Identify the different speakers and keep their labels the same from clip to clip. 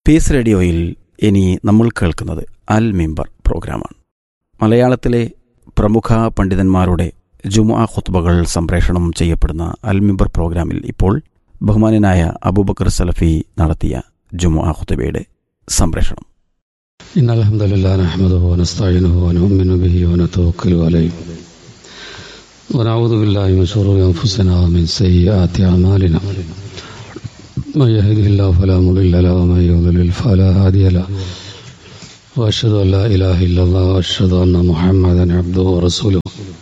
Speaker 1: piece റേഡിയോയിൽ ഇനി നമ്മൾ കേൾക്കുന്നത് അൽ മിമ്പർ പ്രോഗ്രാമാണ് മലയാളത്തിലെ പ്രമുഖ പണ്ഡിതന്മാരുടെ ജുമുഅ ഖുത്ബകൾ സംപ്രേഷണം ചെയ്യപ്പെടുന്ന അൽ മിമ്പർ പ്രോഗ്രാമിൽ ഇപ്പോൾ ബഹുമാനനായ അബൂബക്കർ സലഫി നടത്തിയ ജുമുഅ ഖുത്ബയുടെ സംപ്രേഷണം
Speaker 2: إن الحمد لله نحمده ونستعينه ونؤمن به ونتوكل عليه ونعوذ بالله من شرور أنفسنا ومن سيئات أعمالنا من يهده الله فلا مضل له ومن يضلل فلا هادي له وأشهد أن لا إله إلا الله وأشهد أن محمدا عبده ورسوله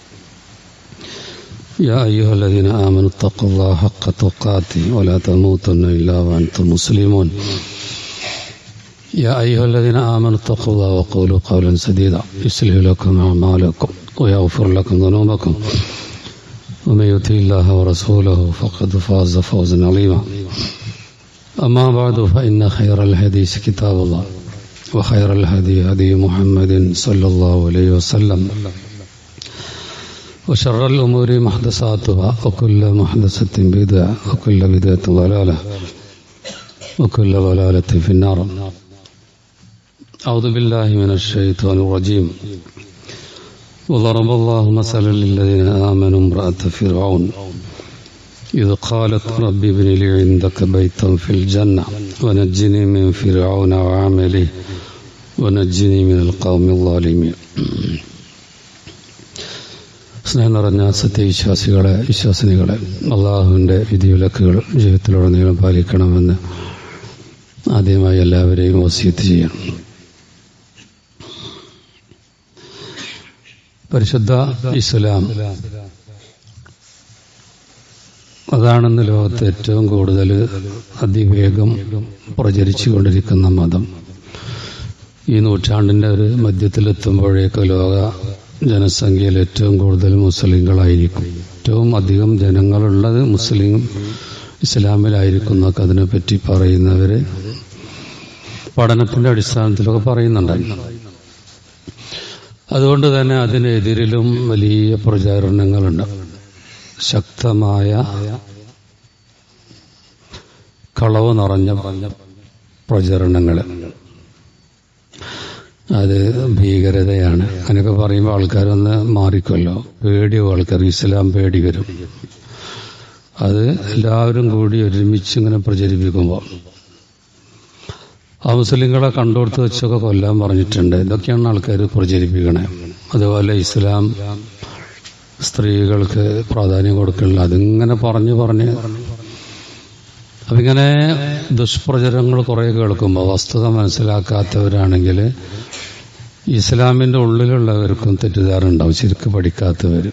Speaker 2: يا أيها الذين آمنوا اتقوا الله حق تقاته ولا تموتن إلا وأنتم مسلمون يا أيها الذين آمنوا اتقوا الله وقولوا قولا سديدا يصلح لكم أعمالكم ويغفر لكم ذنوبكم ومن يطع الله ورسوله فقد فاز فوزا عظيما أما بعد فإن خير الحديث كتاب الله وخير الهدي هدي محمد صلى الله عليه وسلم وشر الأمور محدثاتها وكل محدثة بدعة وكل بدعة ضلالة وكل ضلالة في النار أعوذ بالله من الشيطان الرجيم وضرب الله مثلا للذين آمنوا امرأة فرعون إذ قالت رب ابن لي عندك بيتا في الجنة ونجني من فرعون وعمله ونجني من القوم الظالمين സ്നേഹം നിറഞ്ഞ സത്യവിശ്വാസികളെ വിശ്വാസിനികളെ അള്ളാഹുവിൻ്റെ വിധിവിലക്കുകൾ ജീവിതത്തിലുടനീളം പാലിക്കണമെന്ന് ആദ്യമായി എല്ലാവരെയും വസീത്ത് ചെയ്യണം പരിശുദ്ധ ഇസ്ലാം അതാണെന്ന് ലോകത്ത് ഏറ്റവും കൂടുതൽ അതിവേഗം പ്രചരിച്ചു കൊണ്ടിരിക്കുന്ന മതം ഈ നൂറ്റാണ്ടിൻ്റെ ഒരു മധ്യത്തിലെത്തുമ്പോഴേക്ക് ലോക ജനസംഖ്യയിൽ ഏറ്റവും കൂടുതൽ മുസ്ലിങ്ങളായിരിക്കും ഏറ്റവും അധികം ജനങ്ങളുള്ളത് മുസ്ലിം ഇസ്ലാമിലായിരിക്കും എന്നൊക്കെ അതിനെപ്പറ്റി പറയുന്നവർ പഠനത്തിൻ്റെ അടിസ്ഥാനത്തിലൊക്കെ പറയുന്നുണ്ടായി അതുകൊണ്ട് തന്നെ അതിനെതിരിലും വലിയ പ്രചാരണങ്ങളുണ്ട് ശക്തമായ കളവ് നിറഞ്ഞ പ്രചരണങ്ങൾ അത് ഭീകരതയാണ് അങ്ങനെയൊക്കെ പറയുമ്പോൾ ആൾക്കാരൊന്ന് മാറിക്കൊല്ലോ പേടിയോ ആൾക്കാർ ഇസ്ലാം പേടി വരും അത് എല്ലാവരും കൂടി ഒരുമിച്ച് ഇങ്ങനെ പ്രചരിപ്പിക്കുമ്പോൾ ആ മുസ്ലിങ്ങളെ കണ്ടുകൊടുത്ത് വെച്ചൊക്കെ കൊല്ലാൻ പറഞ്ഞിട്ടുണ്ട് ഇതൊക്കെയാണ് ആൾക്കാർ പ്രചരിപ്പിക്കണേ അതുപോലെ ഇസ്ലാം സ്ത്രീകൾക്ക് പ്രാധാന്യം കൊടുക്കണില്ല അതിങ്ങനെ പറഞ്ഞു പറഞ്ഞ് അതിങ്ങനെ ദുഷ്പ്രചരങ്ങൾ കുറേ കേൾക്കുമ്പോൾ വസ്തുത മനസ്സിലാക്കാത്തവരാണെങ്കിൽ ഇസ്ലാമിൻ്റെ ഉള്ളിലുള്ളവർക്കും തെറ്റിദ്ധാരണ ശരിക്ക് പഠിക്കാത്തവർ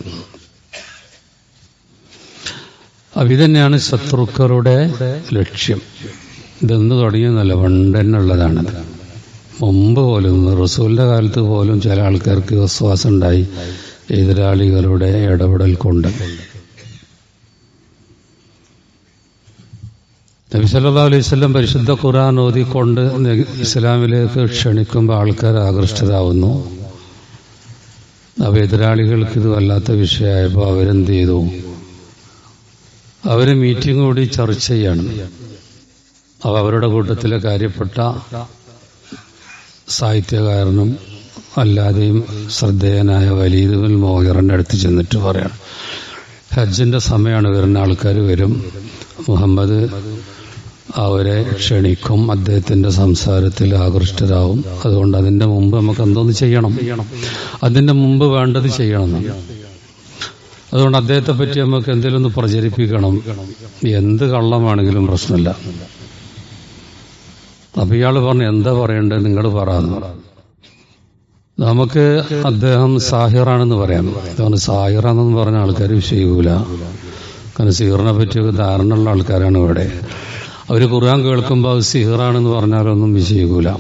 Speaker 2: അപ്പം ഇതന്നെയാണ് ശത്രുക്കളുടെ ലക്ഷ്യം ഇതെന്ന് തുടങ്ങിയെന്നല്ല പണ്ട് തന്നെ ഉള്ളതാണത് മുമ്പ് പോലും റസൂലിൻ്റെ കാലത്ത് പോലും ചില ആൾക്കാർക്ക് വിശ്വാസം ഉണ്ടായി എതിരാളികളുടെ ഇടപെടൽ കൊണ്ട് നബി സല്ലാ അലൈഹി സ്വലം പരിശുദ്ധ ഖുർആൻ ഓതിക്കൊണ്ട് ഇസ്ലാമിലേക്ക് ക്ഷണിക്കുമ്പോൾ ആൾക്കാർ ആകൃഷ്ടരാകുന്നു അപ്പോൾ എതിരാളികൾക്ക് ഇത് വല്ലാത്ത വിഷയമായപ്പോൾ അവരെന്ത് ചെയ്തു അവർ മീറ്റിംഗ് കൂടി ചർച്ച ചെയ്യണം അവ അവരുടെ കൂട്ടത്തിലെ കാര്യപ്പെട്ട സാഹിത്യകാരനും അല്ലാതെയും ശ്രദ്ധേയനായ വലീദുൽ മോഹറിൻ്റെ അടുത്ത് ചെന്നിട്ട് പറയണം ഹജ്ജിൻ്റെ സമയമാണ് വരുന്ന ആൾക്കാർ വരും മുഹമ്മദ് അവരെ ക്ഷണിക്കും അദ്ദേഹത്തിൻ്റെ സംസാരത്തിൽ ആകൃഷ്ടരാവും അതുകൊണ്ട് അതിൻ്റെ മുമ്പ് നമുക്ക് എന്തോന്ന് ചെയ്യണം അതിൻ്റെ മുമ്പ് വേണ്ടത് ചെയ്യണം അതുകൊണ്ട് അദ്ദേഹത്തെ പറ്റി നമുക്ക് എന്തെങ്കിലും ഒന്ന് പ്രചരിപ്പിക്കണം എന്ത് കള്ളമാണെങ്കിലും പ്രശ്നമില്ല അപ്പൊ ഇയാൾ പറഞ്ഞു എന്താ പറയണ്ടത് നിങ്ങൾ പറയാന്ന് നമുക്ക് അദ്ദേഹം സാഹിറാണെന്ന് പറയാം അതുകൊണ്ട് സാഹിറാണെന്ന് പറഞ്ഞ ആൾക്കാർ വിഷയിക്കൂല കാരണം സിഹറിനെ പറ്റിയൊക്കെ ധാരണയുള്ള ആൾക്കാരാണ് ഇവിടെ അവർ ഖുർആൻ കേൾക്കുമ്പോൾ അത് സിഹറാണെന്ന് പറഞ്ഞാലൊന്നും വിജയിക്കൂല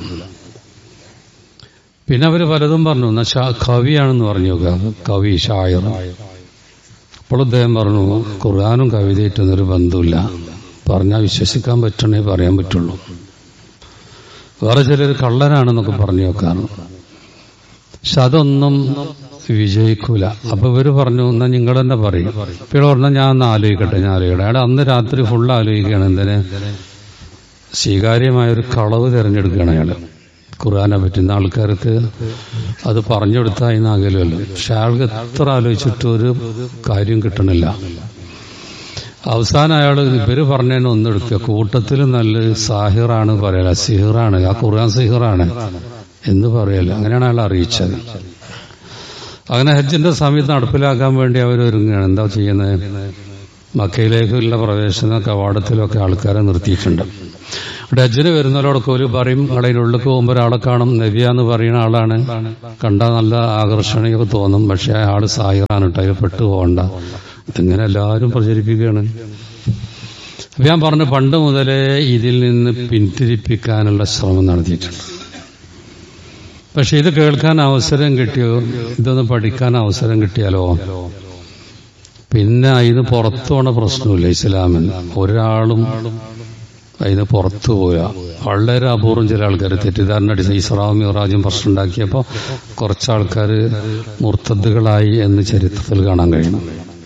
Speaker 2: പിന്നെ അവർ പലതും പറഞ്ഞു എന്നാൽ കവിയാണെന്ന് പറഞ്ഞു കവി ഷായർ അപ്പോൾ അദ്ദേഹം പറഞ്ഞു ഖുർആാനും കവിതയായിട്ടൊന്നൊരു ബന്ധമില്ല പറഞ്ഞാൽ വിശ്വസിക്കാൻ പറ്റണേ പറയാൻ പറ്റുള്ളൂ വേറെ ചിലർ കള്ളനാണെന്നൊക്കെ പറഞ്ഞു വെക്കാറ് പക്ഷെ അതൊന്നും വിജയിക്കൂല അപ്പൊ ഇവര് പറഞ്ഞു എന്നാ നിങ്ങൾ തന്നെ പറയും പിന്നെ പറഞ്ഞാൽ ഞാൻ ഒന്ന് ആലോചിക്കട്ടെ ഞാൻ ആലോചിക്കട്ടെ അയാൾ അന്ന് രാത്രി ഫുൾ ആലോചിക്കുകയാണ് എന്തിന് സ്വീകാര്യമായ ഒരു കളവ് തിരഞ്ഞെടുക്കുകയാണ് അയാൾ ഖുർആനെ പറ്റുന്ന ആൾക്കാർക്ക് അത് പറഞ്ഞു കൊടുത്താൽ ഇന്നാകലുമല്ലോ പക്ഷെ അയാൾക്ക് എത്ര ആലോചിച്ചിട്ട് ഒരു കാര്യം കിട്ടണില്ല അവസാനം അയാൾ ഇവര് പറഞ്ഞതിന് ഒന്നെടുക്കുക കൂട്ടത്തിൽ നല്ല സാഹിറാണ് പറയല സിഹിറാണ് ആ ഖുർആൻ സിഹിറാണ് എന്ന് പറയല അങ്ങനെയാണ് അയാൾ അറിയിച്ചത് അങ്ങനെ ഹജ്ജിന്റെ സമയത്ത് നടപ്പിലാക്കാൻ വേണ്ടി അവർ ഒരുങ്ങുകയാണ് എന്താ ചെയ്യുന്നത് മക്കയിലേക്കുള്ള പ്രവേശന കവാടത്തിലൊക്കെ ആൾക്കാരെ നിർത്തിയിട്ടുണ്ട് ഇവിടെ ഹജ്ജിന് വരുന്നവരോടൊക്കെ ഒരു പറയും കടയിൽ ഉള്ളിൽ പോകുമ്പോൾ ഒരാളെ കാണും നബിയ എന്ന് പറയുന്ന ആളാണ് കണ്ടാൽ നല്ല ആകർഷണീയൊക്കെ തോന്നും പക്ഷെ അയാൾ സാഹിറാണ് കേട്ടോ അതിൽ പെട്ടു പോകണ്ട ഇതിങ്ങനെ എല്ലാവരും പ്രചരിപ്പിക്കുകയാണ് അപ്പൊ ഞാൻ പറഞ്ഞു പണ്ട് മുതലേ ഇതിൽ നിന്ന് പിന്തിരിപ്പിക്കാനുള്ള ശ്രമം നടത്തിയിട്ടുണ്ട് പക്ഷെ ഇത് കേൾക്കാൻ അവസരം കിട്ടിയോ ഇതൊന്ന് പഠിക്കാൻ അവസരം കിട്ടിയാലോ പിന്നെ അതിന് പുറത്തു പോണ പ്രശ്നമില്ല ഇസ്ലാമിന് ഒരാളും അതിന് പുറത്തു പോയാ വളരെ അപൂർവം ചില ആൾക്കാർ തെറ്റിദ്ധാരണ അടിച്ച ഇസ്രാവും മിറാജും പ്രശ്നം ഉണ്ടാക്കിയപ്പോൾ കുറച്ച് ആൾക്കാർ മുർത്തദ്ദുകളായി എന്ന് ചരിത്രത്തിൽ കാണാൻ കഴിയണം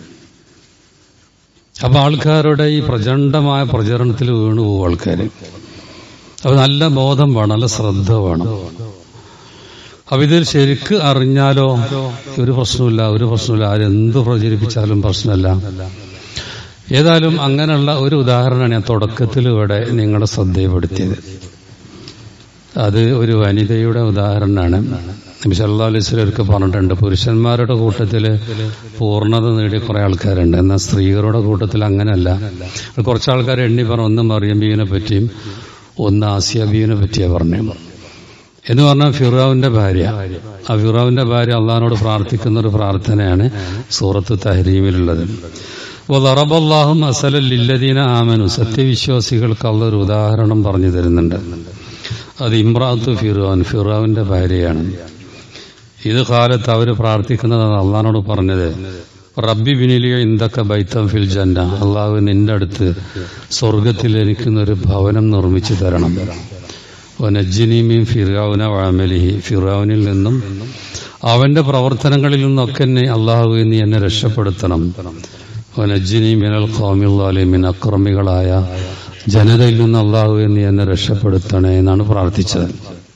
Speaker 2: അപ്പൊ ആൾക്കാരുടെ ഈ പ്രചണ്ഡമായ പ്രചരണത്തിൽ വീണു പോകും ആൾക്കാർ അപ്പൊ നല്ല ബോധം വേണം നല്ല ശ്രദ്ധ വേണം അപ്പൊ ഇതിൽ ശരിക്ക് അറിഞ്ഞാലോ ഒരു പ്രശ്നമില്ല ഒരു പ്രശ്നമില്ല ആരെന്ത് പ്രചരിപ്പിച്ചാലും പ്രശ്നമല്ല ഏതായാലും അങ്ങനെയുള്ള ഒരു ഉദാഹരണമാണ് ഞാൻ തുടക്കത്തിൽ ഇവിടെ നിങ്ങളുടെ ശ്രദ്ധയപ്പെടുത്തിയത് അത് ഒരു വനിതയുടെ ഉദാഹരണമാണ് നബി സല്ലാ അലൈഹി സ്വലർക്ക് പറഞ്ഞിട്ടുണ്ട് പുരുഷന്മാരുടെ കൂട്ടത്തിൽ പൂർണ്ണത നേടിയ കുറെ ആൾക്കാരുണ്ട് എന്നാൽ സ്ത്രീകളുടെ കൂട്ടത്തിൽ അങ്ങനെയല്ല കുറച്ച് ആൾക്കാർ എണ്ണി പറഞ്ഞു ഒന്ന് മറിയം ബീവിനെ പറ്റിയും ഒന്ന് ആസിയ ബീവിനെ പറ്റിയാ പറഞ്ഞു എന്ന് പറഞ്ഞാൽ ഫിറാവിന്റെ ഭാര്യ ആ ഫിറാവിന്റെ ഭാര്യ അള്ളഹാനോട് പ്രാർത്ഥിക്കുന്ന ഒരു പ്രാർത്ഥനയാണ് സൂറത്ത് തഹരീമിലുള്ളത് റബല്ലാഹും അസലില്ലദീന ആമനു സത്യവിശ്വാസികൾക്ക് അള്ള ഒരു ഉദാഹരണം പറഞ്ഞു തരുന്നുണ്ട് അത് ഇമ്രാത്ത് ഫിറാൻ ഫിറാവിന്റെ ഭാര്യയാണ് ഇത് കാലത്ത് അവർ പ്രാർത്ഥിക്കുന്നത് അള്ളഹാനോട് പറഞ്ഞത് റബ്ബി ബിനിലിയോ ഇന്തൊക്കെ ബൈത്തം ഫിൽ ജന്ന അള്ളാഹു നിന്റെ അടുത്ത് സ്വർഗത്തിൽ എനിക്കുന്നൊരു ഭവനം നിർമ്മിച്ചു തരണം നജ്ജിനിമീൻ ഫിറാവുന വാമലിഹി ഫിറാവുനിൽ നിന്നും അവന്റെ പ്രവർത്തനങ്ങളിൽ നിന്നൊക്കെ എന്നെ അള്ളാഹു നീ എന്നെ രക്ഷപ്പെടുത്തണം നജ്ജിനി മിനൽ ഖോമിൻ അക്രമികളായ ജനതയിൽ നിന്ന് അള്ളാഹു നീ എന്നെ രക്ഷപ്പെടുത്തണേ എന്നാണ് പ്രാർത്ഥിച്ചത്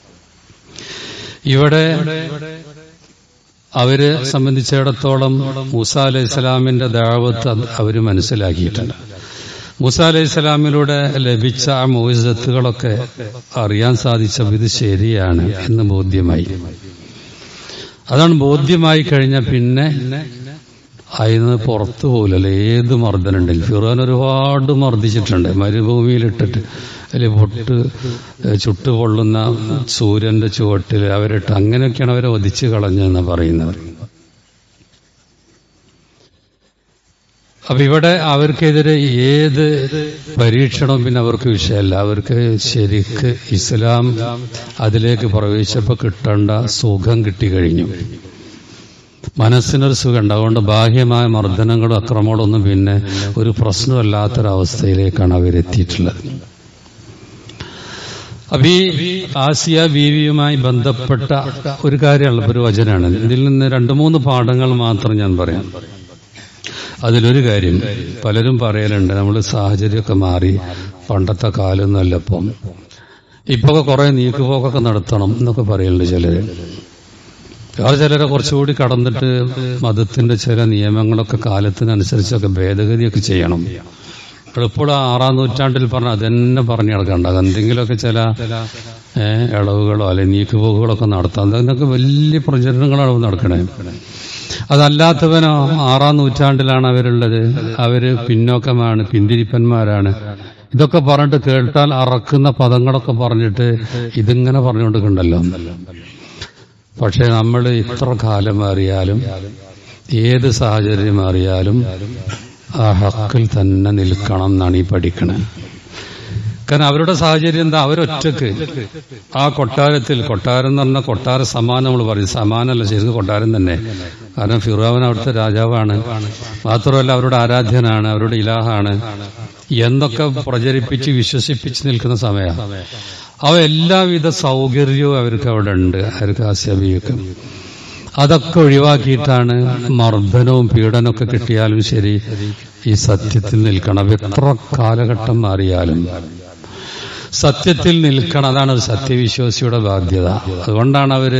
Speaker 2: ഇവിടെ അവര് സംബന്ധിച്ചിടത്തോളം മൂസ അലൈഹി സ്വലാമിന്റെ ദാവത്ത് അവര് മനസ്സിലാക്കിയിട്ടുണ്ട് മൂസ അലൈഹി സ്വലാമിലൂടെ ലഭിച്ച ആ മോചത്തുകളൊക്കെ അറിയാൻ സാധിച്ചപ്പോൾ ഇത് ശരിയാണ് എന്ന് ബോധ്യമായി അതാണ് ബോധ്യമായി കഴിഞ്ഞ പിന്നെ അതിന് പുറത്തു പോകില്ലല്ലോ ഏത് മർദ്ദനുണ്ടെങ്കിലും ഫിറോൻ ഒരുപാട് മർദ്ദിച്ചിട്ടുണ്ട് മരുഭൂമിയിലിട്ടിട്ട് അതിൽ പൊട്ട് ചുട്ടു പൊള്ളുന്ന സൂര്യന്റെ ചുവട്ടിൽ അവരിട്ട് അങ്ങനെയൊക്കെയാണ് അവരെ ഒതിച്ചു കളഞ്ഞെന്ന് പറയുന്നത് അപ്പൊ ഇവിടെ അവർക്കെതിരെ ഏത് പരീക്ഷണവും പിന്നെ അവർക്ക് വിഷയമല്ല അവർക്ക് ശരിക്ക് ഇസ്ലാം അതിലേക്ക് പ്രവേശിച്ചപ്പോൾ കിട്ടേണ്ട സുഖം കിട്ടിക്കഴിഞ്ഞു മനസ്സിനൊരു സുഖമുണ്ട് അതുകൊണ്ട് ബാഹ്യമായ മർദ്ദനങ്ങളും അക്രമങ്ങളും ഒന്നും പിന്നെ ഒരു പ്രശ്നമല്ലാത്തൊരവസ്ഥയിലേക്കാണ് അവരെത്തിയിട്ടുള്ളത് അപ്പൊ ഈ ആസിയ ബീവിയുമായി ബന്ധപ്പെട്ട ഒരു കാര്യമുള്ള ഒരു വചനാണ് ഇതിൽ നിന്ന് രണ്ടു മൂന്ന് പാഠങ്ങൾ മാത്രം ഞാൻ പറയാം അതിലൊരു കാര്യം പലരും പറയലുണ്ട് നമ്മൾ സാഹചര്യമൊക്കെ മാറി പണ്ടത്തെ കാലമൊന്നുമല്ല ഇപ്പം ഇപ്പൊ കുറെ നീക്കുപോക്കൊക്കെ നടത്തണം എന്നൊക്കെ പറയലുണ്ട് ചിലര് വേറെ ചിലരെ കുറച്ചുകൂടി കടന്നിട്ട് മതത്തിന്റെ ചില നിയമങ്ങളൊക്കെ കാലത്തിനനുസരിച്ചൊക്കെ ഭേദഗതിയൊക്കെ ചെയ്യണം ഇപ്പോൾ ആറാം നൂറ്റാണ്ടിൽ പറഞ്ഞ അതന്നെ പറഞ്ഞു നടക്കണ്ട എന്തെങ്കിലുമൊക്കെ ചില ഇളവുകളോ അല്ലെങ്കിൽ നീക്കുപോക്കുകളൊക്കെ നടത്താം അതിനൊക്കെ വലിയ പ്രചരണങ്ങളാണ് നടക്കണേ അതല്ലാത്തവനോ ആറാം നൂറ്റാണ്ടിലാണ് അവരുള്ളത് അവര് പിന്നോക്കമാണ് പിന്തിരിപ്പന്മാരാണ് ഇതൊക്കെ പറഞ്ഞിട്ട് കേട്ടാൽ അറക്കുന്ന പദങ്ങളൊക്കെ പറഞ്ഞിട്ട് ഇതിങ്ങനെ പറഞ്ഞുകൊണ്ടിരിക്കണ്ടല്ലോ പക്ഷെ നമ്മൾ ഇത്ര കാലം അറിയാലും ഏത് സാഹചര്യം അറിയാലും ആ ഹക്കിൽ തന്നെ നിൽക്കണം എന്നാണ് ഈ പഠിക്കണത് കാരണം അവരുടെ സാഹചര്യം എന്താ അവരൊറ്റക്ക് ആ കൊട്ടാരത്തിൽ കൊട്ടാരം എന്ന് പറഞ്ഞാൽ കൊട്ടാര സമാനം നമ്മൾ പറയും സമാനമല്ല ശരിക്കും കൊട്ടാരം തന്നെ കാരണം ഫിറാവൻ അവിടുത്തെ രാജാവാണ് മാത്രമല്ല അവരുടെ ആരാധ്യനാണ് അവരുടെ ഇലാഹാണ് എന്നൊക്കെ പ്രചരിപ്പിച്ച് വിശ്വസിപ്പിച്ച് നിൽക്കുന്ന സമയമാണ് അവ എല്ലാവിധ സൗകര്യവും അവർക്ക് അവിടെ ഉണ്ട് അവർക്ക് ആസ്യബിയൊക്കെ അതൊക്കെ ഒഴിവാക്കിയിട്ടാണ് മർദ്ദനവും പീഡനമൊക്കെ കിട്ടിയാലും ശരി ഈ സത്യത്തിൽ നിൽക്കണം എത്ര കാലഘട്ടം മാറിയാലും സത്യത്തിൽ നിൽക്കണം അതാണ് ഒരു സത്യവിശ്വാസിയുടെ ബാധ്യത അതുകൊണ്ടാണ് അവര്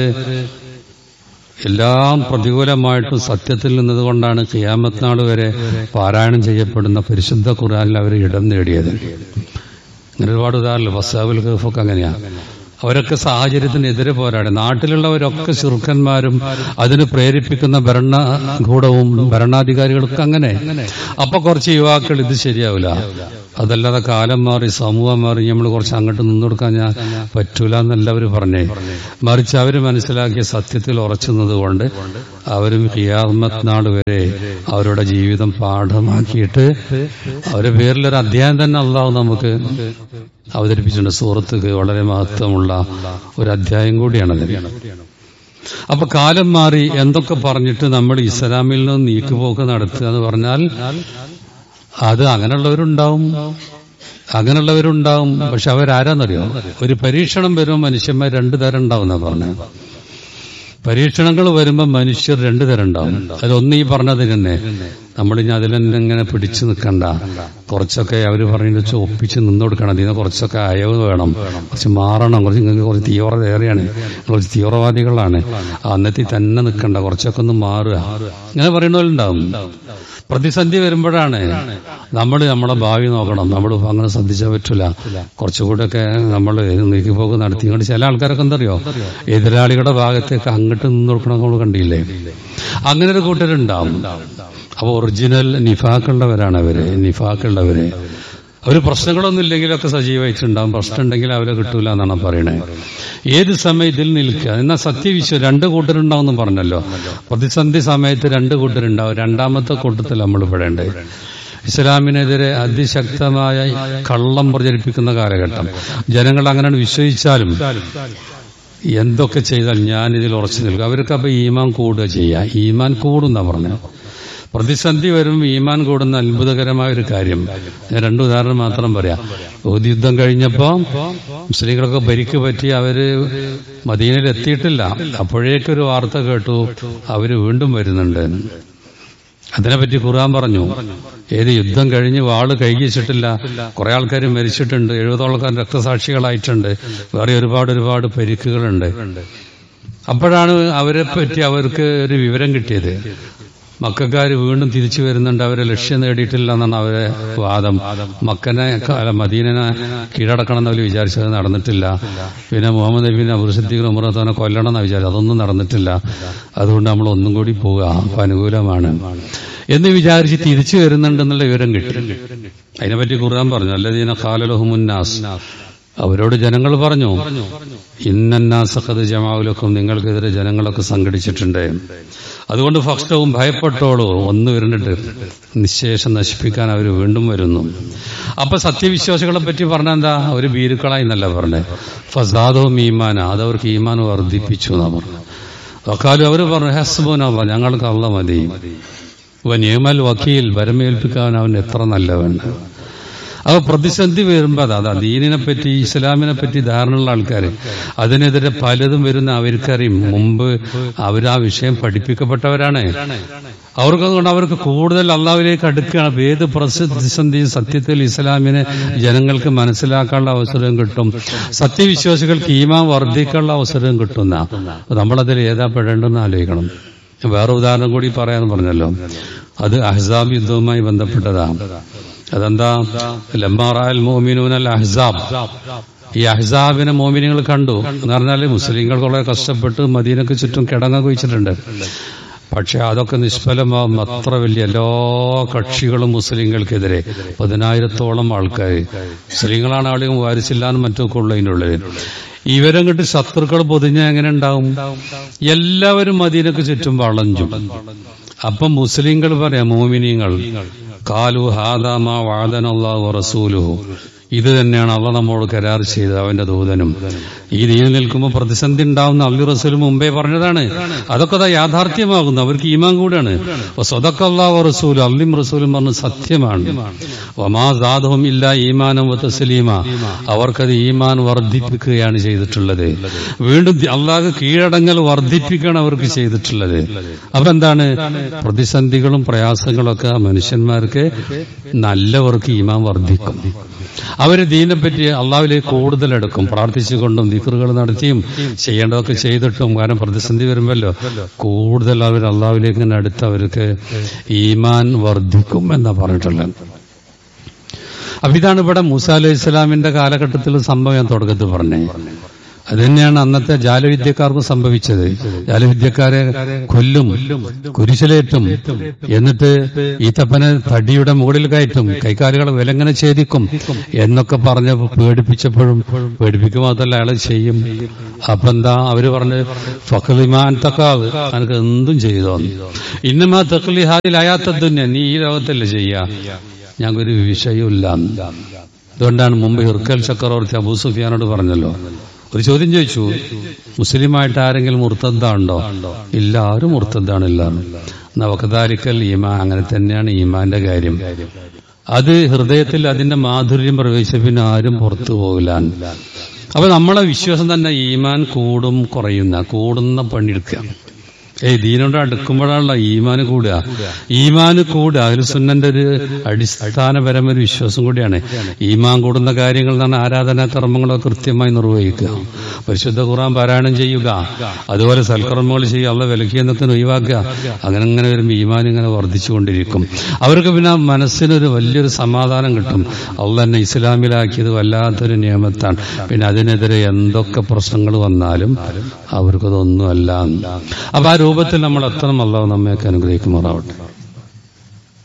Speaker 2: എല്ലാം പ്രതികൂലമായിട്ടും സത്യത്തിൽ നിന്നതുകൊണ്ടാണ് ഖിയാമത്ത് നാൾ വരെ പാരായണം ചെയ്യപ്പെടുന്ന പരിശുദ്ധ ഖുർആനിൽ അവർ ഇടം നേടിയത് അങ്ങനെ ഒരുപാട് ഉദാഹരണം ഫസാബുൽ ഖഫൊക്കെ അങ്ങനെയാ അവരൊക്കെ സാഹചര്യത്തിനെതിരെ പോരാടി നാട്ടിലുള്ളവരൊക്കെ ചെറുക്കന്മാരും അതിന് പ്രേരിപ്പിക്കുന്ന ഭരണകൂടവും ഭരണാധികാരികളൊക്കെ അങ്ങനെ അപ്പൊ കുറച്ച് യുവാക്കൾ ഇത് ശരിയാവില്ല അതല്ലാതെ കാലം മാറി സമൂഹം മാറി നമ്മൾ കുറച്ച് അങ്ങോട്ട് നിന്നുകൊടുക്കാൻ ഞാൻ പറ്റൂല എന്നെല്ലാവരും പറഞ്ഞേ മറിച്ച് അവർ മനസ്സിലാക്കിയ സത്യത്തിൽ ഉറച്ചുന്നത് കൊണ്ട് അവരും ഹിയാമത്ത് നാൾ വരെ അവരുടെ ജീവിതം പാഠമാക്കിയിട്ട് അവരുടെ പേരിലൊരു അധ്യായം തന്നെ അള്ളാഹു നമുക്ക് അവതരിപ്പിച്ചിട്ടുണ്ട് സൂറത്തുക്ക് വളരെ മഹത്വമുള്ള ഒരു അധ്യായം കൂടിയാണത് അപ്പൊ കാലം മാറി എന്തൊക്കെ പറഞ്ഞിട്ട് നമ്മൾ ഇസ്ലാമിൽ നിന്ന് നീക്കുപോക്ക് നടത്തുക എന്ന് പറഞ്ഞാൽ അത് അങ്ങനെയുള്ളവരുണ്ടാവും അങ്ങനെയുള്ളവരുണ്ടാവും പക്ഷെ അവരാരാന്നറിയോ ഒരു പരീക്ഷണം വരുമ്പോൾ മനുഷ്യന്മാർ രണ്ടു തരം ഉണ്ടാവും എന്നാ പറഞ്ഞത് പരീക്ഷണങ്ങൾ വരുമ്പോൾ മനുഷ്യർ രണ്ടു തരം ഉണ്ടാവും അതിലൊന്ന് ഈ പറഞ്ഞത് തന്നെ നമ്മളിനി അതിൽ തന്നെ ഇങ്ങനെ പിടിച്ചു നിൽക്കണ്ട കുറച്ചൊക്കെ അവർ പറയുന്നത് വെച്ച് ഒപ്പിച്ച് നിന്ന് കൊടുക്കണം അതിന് കുറച്ചൊക്കെ അയവ് വേണം കുറച്ച് മാറണം കുറച്ച് നിങ്ങൾക്ക് കുറച്ച് തീവ്രത ഏറെയാണ് കുറച്ച് തീവ്രവാദികളാണ് അന്നത്തെ തന്നെ നിൽക്കണ്ട കുറച്ചൊക്കെ ഒന്ന് മാറുക ഇങ്ങനെ പറയുന്നവരുണ്ടാവും പ്രതിസന്ധി വരുമ്പോഴാണ് നമ്മൾ നമ്മളെ ഭാവി നോക്കണം നമ്മൾ അങ്ങനെ ശ്രദ്ധിച്ചാൽ പറ്റില്ല കുറച്ചുകൂടെയൊക്കെ നമ്മൾ നീക്കിപ്പോക്ക് നടത്തി ഇങ്ങോട്ട് ചില ആൾക്കാരൊക്കെ എന്തറിയോ എതിരാളികളുടെ ഭാഗത്തേക്ക് അങ്ങോട്ട് നിന്ന് കൊടുക്കണം നമ്മൾ കണ്ടില്ലേ അങ്ങനെ ഒരു കൂട്ടരുണ്ടാവും അപ്പൊ ഒറിജിനൽ നിഫാക്കുള്ളവരാണ് അവര് നിഫാക്കുള്ളവര് അവര് പ്രശ്നങ്ങളൊന്നും ഇല്ലെങ്കിലൊക്കെ സജീവമായിട്ടുണ്ടാവും പ്രശ്നം ഉണ്ടെങ്കിൽ അവരെ കിട്ടൂല എന്നാണ് പറയണത് ഏത് സമയം ഇതിൽ നിൽക്കുക എന്നാൽ സത്യവിശ്വം രണ്ട് കൂട്ടരുണ്ടാവും പറഞ്ഞല്ലോ പ്രതിസന്ധി സമയത്ത് രണ്ട് കൂട്ടരുണ്ടാവും രണ്ടാമത്തെ കൂട്ടത്തിൽ നമ്മൾ പെടേണ്ടത് ഇസ്ലാമിനെതിരെ അതിശക്തമായ കള്ളം പ്രചരിപ്പിക്കുന്ന കാലഘട്ടം ജനങ്ങൾ അങ്ങനെ വിശ്വസിച്ചാലും എന്തൊക്കെ ചെയ്താൽ ഞാൻ ഇതിൽ ഉറച്ചു നിൽക്കും അവർക്ക് അപ്പൊ ഈമാൻ കൂടുക ചെയ്യുക ഈമാൻ കൂടുന്ന പറഞ്ഞു പ്രതിസന്ധി വരുമ്പോൾ ഈമാൻ കൂടുന്ന അത്ഭുതകരമായ ഒരു കാര്യം ഞാൻ രണ്ടു ഉദാഹരണം മാത്രം പറയാം ഊഹദ് യുദ്ധം കഴിഞ്ഞപ്പോ മുസ്ലിങ്ങളൊക്കെ പരിക്ക് പറ്റി അവര് മദീനയിൽ എത്തിയിട്ടില്ല അപ്പോഴേക്കൊരു വാർത്ത കേട്ടു അവര് വീണ്ടും വരുന്നുണ്ട് അതിനെപ്പറ്റി ഖുർആൻ പറഞ്ഞു ഏത് യുദ്ധം കഴിഞ്ഞ് വാള് കൈകിച്ചിട്ടില്ല കുറെ ആൾക്കാർ മരിച്ചിട്ടുണ്ട് എഴുപതോളം ആൾക്കാർ രക്തസാക്ഷികളായിട്ടുണ്ട് വേറെ ഒരുപാട് ഒരുപാട് പരിക്കുകളുണ്ട് അപ്പോഴാണ് അവരെ പറ്റി അവർക്ക് ഒരു വിവരം കിട്ടിയത് മക്കാർ വീണ്ടും തിരിച്ചു വരുന്നുണ്ട് അവരെ ലക്ഷ്യം നേടിയിട്ടില്ല എന്നാണ് അവരെ വാദം മക്കനെ അല്ല മദീനനെ കീഴടക്കണം എന്ന് അവർ വിചാരിച്ചത് നടന്നിട്ടില്ല പിന്നെ മുഹമ്മദ് നബീനെ അബുസദ്ദീഖ് ഉമറത്താനെ കൊല്ലണം എന്ന് വിചാരിച്ചു അതൊന്നും നടന്നിട്ടില്ല അതുകൊണ്ട് നമ്മൾ ഒന്നും കൂടി പോവുക അപ്പൊ അനുകൂലമാണ് എന്ന് വിചാരിച്ച് തിരിച്ചു വരുന്നുണ്ടെന്നുള്ള വിവരം കിട്ടി അതിനെപ്പറ്റി ഖുർആൻ പറഞ്ഞു അല്ലദീന ഖാലലഹുമുന്നാസ് അവരോട് ജനങ്ങൾ പറഞ്ഞു ഇന്നന്നാസഖത് ജമാവുലക്കും നിങ്ങൾക്കെതിരെ ജനങ്ങളൊക്കെ സംഘടിച്ചിട്ടുണ്ട് അതുകൊണ്ട് ഫസ്റ്റവും ഭയപ്പെട്ടോളൂ ഒന്ന് വരുന്നിട്ട് നിശേഷം നശിപ്പിക്കാൻ അവർ വീണ്ടും വരുന്നു അപ്പൊ സത്യവിശ്വാസികളെ പറ്റി പറഞ്ഞ എന്താ ഒരു ഭീരുക്കളായി എന്നല്ല പറഞ്ഞത് ഫസാദവും ഈമാന അതവർക്ക് ഈമാൻ വർദ്ധിപ്പിച്ചു എന്നാ പറഞ്ഞു വക്കാലും അവർ പറഞ്ഞു ഹസ്ബോനല്ല ഞങ്ങൾക്ക് അള്ള മതി നിയമൽ വക്കീൽ വരമേൽപ്പിക്കാൻ അവൻ എത്ര നല്ലവൻ അപ്പൊ പ്രതിസന്ധി വരുമ്പോ അതാ ദീനിനെ പറ്റി ഇസ്ലാമിനെ പറ്റി ധാരണയുള്ള ആൾക്കാർ അതിനെതിരെ പലതും വരുന്ന അവർക്കറിയും മുമ്പ് അവർ ആ വിഷയം പഠിപ്പിക്കപ്പെട്ടവരാണ് അവർക്കതുകൊണ്ട് അവർക്ക് കൂടുതൽ അള്ളാവിലേക്ക് അടുക്കുകയാണ് ഏത് പ്രതിസന്ധിയും സത്യത്തിൽ ഇസ്ലാമിനെ ജനങ്ങൾക്ക് മനസ്സിലാക്കാനുള്ള അവസരം കിട്ടും സത്യവിശ്വാസികൾക്ക് ഈമാൻ വർദ്ധിക്കാനുള്ള അവസരം കിട്ടുന്ന നമ്മളതിൽ ഏതാ പെടേണ്ടെന്ന് ആലോചിക്കണം വേറെ ഉദാഹരണം കൂടി പറയാന്ന് പറഞ്ഞല്ലോ അത് അഹ്സാബ് യുദ്ധവുമായി ബന്ധപ്പെട്ടതാണ് അതെന്താ ലമ്മാറാൽ മോമിനൂൻ അൽ അഹ്സാബ് ഈ അഹ്സാബിനെ മോമിനികൾ കണ്ടു എന്ന് പറഞ്ഞാല് മുസ്ലിങ്ങൾ വളരെ കഷ്ടപ്പെട്ട് മദീനക്ക് ചുറ്റും കിടങ്ങൊക്കെ വെച്ചിട്ടുണ്ട് പക്ഷെ അതൊക്കെ നിഷ്ഫലമാവും അത്ര വലിയ എല്ലാ കക്ഷികളും മുസ്ലിങ്ങൾക്കെതിരെ പതിനായിരത്തോളം ആൾക്കാർ മുസ്ലിങ്ങളാണ് ആളുകൾ വാരിച്ചില്ലാന്നും മറ്റൊക്കെ ഉള്ളതിനുള്ളത് ഇവരങ്ങോട്ട് ശത്രുക്കൾ പൊതിഞ്ഞ എങ്ങനെ ഉണ്ടാവും എല്ലാവരും മദീനക്ക് ചുറ്റും വളഞ്ഞു അപ്പം മുസ്ലിങ്ങൾ പറയാം മോമിനിയങ്ങൾ കാലു ഹാദാമ വാദനല്ലാഹു റസൂലുഹു ഇത് തന്നെയാണ് അള്ള നമ്മോട് കരാർ ചെയ്തത് അവന്റെ ദൂതനും ഈ ദീനിൽ നിൽക്കുമ്പോൾ പ്രതിസന്ധി ഉണ്ടാവുന്ന അള്ളി റസൂൽ മുമ്പേ പറഞ്ഞതാണ് അതൊക്കെ അതാ യാഥാർത്ഥ്യമാകുന്നു അവർക്ക് ഈമാൻ കൂടെയാണ് സ്വതക്കല്ലാഹു റസൂൽ അള്ളിം റസൂലും പറഞ്ഞ് സത്യമാണ് ഒമാ സാധവും ഇല്ല ഈമാനം തസ്ലീമ അവർക്കത് ഈമാൻ വർദ്ധിപ്പിക്കുകയാണ് ചെയ്തിട്ടുള്ളത് വീണ്ടും അള്ളാഹ് കീഴടങ്ങൽ വർദ്ധിപ്പിക്കുകയാണ് അവർക്ക് ചെയ്തിട്ടുള്ളത് അപ്പൊ എന്താണ് പ്രതിസന്ധികളും പ്രയാസങ്ങളൊക്കെ മനുഷ്യന്മാർക്ക് നല്ലവർക്ക് ഈമാൻ വർദ്ധിക്കും അവര് ദീനെപ്പറ്റി അള്ളാഹുലേക്ക് കൂടുതൽ എടുക്കും പ്രാർത്ഥിച്ചുകൊണ്ടും ദിക്കറുകൾ നടത്തിയും ചെയ്യേണ്ടതൊക്കെ ചെയ്തിട്ടും കാരണം പ്രതിസന്ധി വരുമല്ലോ കൂടുതൽ അവർ അള്ളാഹുലേക്ക് ഇങ്ങനെ അടുത്ത് അവർക്ക് ഈമാൻ വർദ്ധിക്കും എന്നാ പറഞ്ഞിട്ടുള്ളത് അപ്പൊ ഇതാണ് ഇവിടെ മൂസ അലൈഹി ഇസ്ലാമിന്റെ കാലഘട്ടത്തിൽ സംഭവം ഞാൻ തുടക്കത്തിൽ പറഞ്ഞേ അത് തന്നെയാണ് അന്നത്തെ ജാലവിദ്യക്കാർക്കും സംഭവിച്ചത് ജാലവിദ്യക്കാരെ കൊല്ലും കുരിശിലേറ്റും എന്നിട്ട് ഈത്തപ്പനെ തടിയുടെ മുകളിൽ കയറ്റും കൈകാലുകളെ വിലങ്ങനെ ഛേദിക്കും എന്നൊക്കെ പറഞ്ഞ് പേടിപ്പിച്ചപ്പോഴും പേടിപ്പിക്കുക മാത്രമല്ല അയാളെ ചെയ്യും അപ്പൊ എന്താ അവര് പറഞ്ഞ് ഫഖലിമാൻ തക്കാവ് എനിക്ക് എന്തും ചെയ്തോ ഇന്നമാ തക്ലി ഹാദിൽ അയാത്തന്നെ നീ ഈ ലോകത്തല്ലേ ചെയ്യാ ഞങ്ങൾക്കൊരു വിഷയമില്ല അതുകൊണ്ടാണ് മുമ്പ് ഹിർക്കൽ ചക്രവർത്തി അബൂ സുഫിയാനോട് പറഞ്ഞല്ലോ ഒരു ചോദ്യം ചോദിച്ചു മുസ്ലിമായിട്ട് ആരെങ്കിലും മുർത്തദ്ദാണ്ടോ ഇല്ല ആരും മുർത്തദ്ദാണില്ല നവകദാലിക്കൽ ഈമാൻ അങ്ങനെ തന്നെയാണ് ഈമാന്റെ കാര്യം അത് ഹൃദയത്തിൽ അതിന്റെ മാധുര്യം പ്രവേശിച്ച പിന്നെ ആരും പുറത്തു പോകില്ല അപ്പൊ നമ്മളെ വിശ്വാസം തന്നെ ഈമാൻ കൂടും കുറയുന്ന കൂടുന്ന പണിയെടുക്കുക ഏയ് ദീനോട് അടുക്കുമ്പോഴാണല്ലോ ഈമാന് കൂടുക ഈമാന് കൂടുക അതിൽ സുന്നന്റെ ഒരു അടിസ്ഥാനപരമായ ഒരു വിശ്വാസം കൂടിയാണ് ഈമാൻ കൂടുന്ന കാര്യങ്ങൾ എന്നാണ് ആരാധനാ കർമ്മങ്ങളോ കൃത്യമായി നിർവഹിക്കുക പരിശുദ്ധ ഖുറാൻ പാരായണം ചെയ്യുക അതുപോലെ സൽക്കർമ്മങ്ങൾ ചെയ്യുക അള്ള വിലക്കിയെന്നൊക്കെ ഒഴിവാക്കുക അങ്ങനെ അങ്ങനെ വരുമ്പോൾ ഈമാൻ ഇങ്ങനെ വർദ്ധിച്ചുകൊണ്ടിരിക്കും അവർക്ക് പിന്നെ മനസ്സിനൊരു വലിയൊരു സമാധാനം കിട്ടും അള്ള എന്നെ ഇസ്ലാമിലാക്കിയത് വല്ലാത്തൊരു നിയമത്താണ് പിന്നെ അതിനെതിരെ എന്തൊക്കെ പ്രശ്നങ്ങൾ വന്നാലും അവർക്കതൊന്നുമല്ല അപ്പൊ ആ രൂപത്തിൽ നമ്മൾ എത്തണം അല്ലാതെ നമ്മയൊക്കെ അനുഗ്രഹിക്കുമാറാവട്ടെ